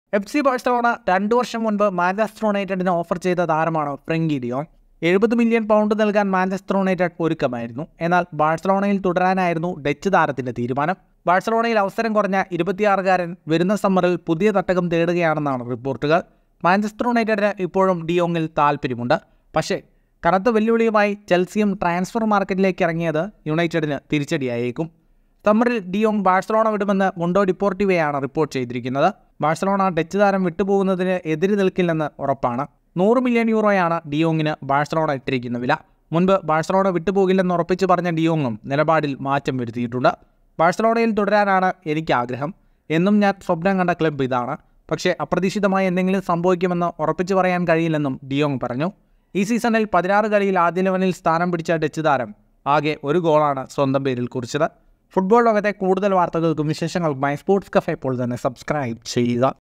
F C Barcelona രണ്ടു വർഷം മുൻപ് മാഞ്ചസ്റ്റർ യുണൈറ്റഡിന് ഓഫർ ചെയ്ത താരമാണ് ഫ്രെങ്കി ഡിയോൺ എഴുപത് മില്യൺ പൗണ്ട് നൽകാൻ മാഞ്ചസ്റ്റർ യുണൈറ്റഡ് ഒരുക്കമായിരുന്നു എന്നാൽ ബാഴ്സലോണയിൽ തുടരാനായിരുന്നു ഡച്ച് താരത്തിന്റെ തീരുമാനം ബാഴ്സലോണയിൽ അവസരം കുറഞ്ഞ ഇരുപത്തിയാറുകാരൻ വരുന്ന സമ്മറിൽ പുതിയ തട്ടകം തേടുകയാണെന്നാണ് റിപ്പോർട്ടുകൾ മാഞ്ചസ്റ്റർ യുണൈറ്റഡിന് ഇപ്പോഴും ഡിയോങ്ങിൽ താല്പര്യമുണ്ട് പക്ഷേ കനത്ത വെല്ലുവിളിയുമായി ചെൽസിയും ട്രാൻസ്ഫർ മാർക്കറ്റിലേക്ക് ഇറങ്ങിയത് യുണൈറ്റഡിന് തിരിച്ചടിയായേക്കും സമ്മറിൽ ഡിയോങ് ബാഴ്സലോണ വിടുമെന്ന് മുണ്ടോ ഡിപ്പോർട്ടിവയാണ് റിപ്പോർട്ട് ചെയ്തിരിക്കുന്നത് ബാഴ്സലോണ ഡച്ച് താരം വിട്ടുപോകുന്നതിന് എതിര് നിൽക്കില്ലെന്ന് ഉറപ്പാണ് നൂറ് മില്യൺ യൂറോയാണ് ഡിയോങ്ങിന് ബാഴ്സലോണ ഇട്ടിരിക്കുന്ന വില മുൻപ് ബാഴ്സലോണ വിട്ടുപോകില്ലെന്ന് ഉറപ്പിച്ചു പറഞ്ഞ ഡിയോങ്ങും നിലപാടിൽ മാറ്റം വരുത്തിയിട്ടുണ്ട് ബാഴ്സലോണയിൽ തുടരാനാണ് എനിക്ക് ആഗ്രഹം എന്നും ഞാൻ സ്വപ്നം കണ്ട ക്ലബ്ബ് ഇതാണ് പക്ഷേ അപ്രതീക്ഷിതമായി എന്തെങ്കിലും സംഭവിക്കുമെന്ന് ഉറപ്പിച്ചു പറയാൻ കഴിയില്ലെന്നും ഡിയോങ് പറഞ്ഞു ഈ സീസണിൽ പതിനാറ് കളിയിൽ ആദ്യ ലെവനിൽ സ്ഥാനം പിടിച്ച ഡച്ച് താരം ആകെ ഒരു ഗോളാണ് സ്വന്തം പേരിൽ കുറിച്ചത് ഫുട്ബോൾ ലോകത്തെ കൂടുതൽ വാർത്തകൾക്കും വിശേഷങ്ങൾക്കുമായി സ്പോർട്സ് കഫേ ഇപ്പോൾ തന്നെ സബ്സ്ക്രൈബ് ചെയ്യുക